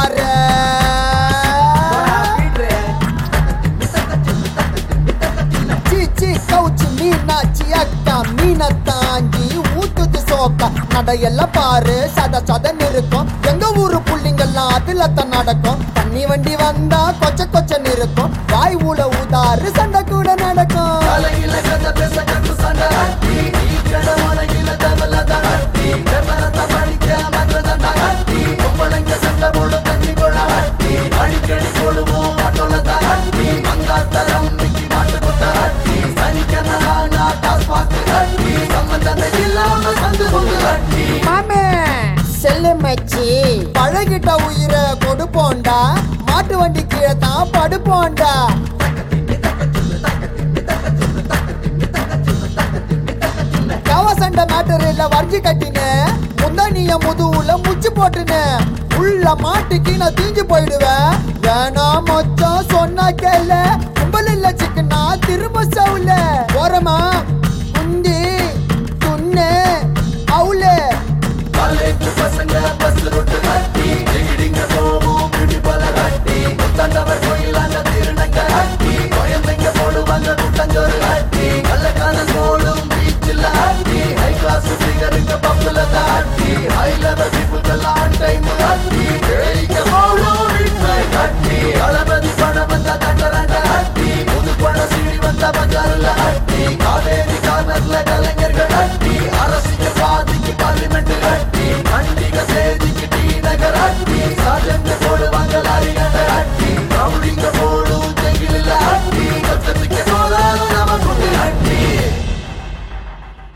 பாரு சீச்சி கவுச்சு மீனாச்சி அக்கா மீனை தாங்கி ஊத்துது சோக்கா நடையெல்லாம் பாரு சத சதன்னு இருக்கும் எங்க ஊரு புள்ளிங்கெல்லாம் அதுல தான் நடக்கும் தண்ணி வண்டி வந்தா கொச்ச கொச்சன்னு இருக்கும் வாய் ஊல ஊதாரு சண்டை கூட நடக்கும் தலையில கதை பேச கட்டு சண்டை அட்டி கடமலையில தவல தட்டி பெருமரத்தை படிக்க மன்றதண்ட அட்டி பொம்பளைங்க சண்டை போட தண்ணி கொள்ள அட்டி அடிக்கடி போடுவோம் ஆட்டோல தட்டி மங்காத்தரம் மிக்கி மாட்டு கொட்ட அட்டி சனிக்கனா டாஸ் பாக்கு அட்டி சம்பந்தமே இல்லாம சந்து பொங்கு அட்டி மாமே செல்லு மச்சி பழகிட்ட உயிரை கொடுப்போண்டா மாட்டு வண்டி கீழே தான் படுப்போண்டா கவசண்ட மேட்டரில் வரைஞ்சி கட்டினு முந்தனிய முதுகுல முச்சு போட்டுனு உள்ள மாட்டுக்கு நான் தீஞ்சு போயிடுவேன் வேணாம் மொச்சம் சொன்னா கேள கும்பல் இல்ல சிக்கனா திரும்ப சவுல ஓரமா குந்தி துண்ணு அவுளு காலேஜ் பசங்க பஸ் ரொட்டு கட்டி எகிடிங்க போவோம் பிடி பல கட்டி புத்தாண்டவர் கோயிலாண்ட திருநங்க கட்டி குழந்தைங்க போடுவாங்க கூட்டஞ்சோறு கட்டி கள்ளக்கான போடும் பீச்சில் கட்டி ஹை கிளாஸ் ஃபிகருங்க பப்புல தாட்டி high level people on time கட்டி வேடிக்க போடும் வீட்டை கட்டி தளபதி பணம் வந்தா தண்டரங்க கட்டி புது பணம் சீடி வந்தா பஜார்ல கட்டி காவேரி கார்னர்ல கலைஞர்கள் கட்டி அரசியல்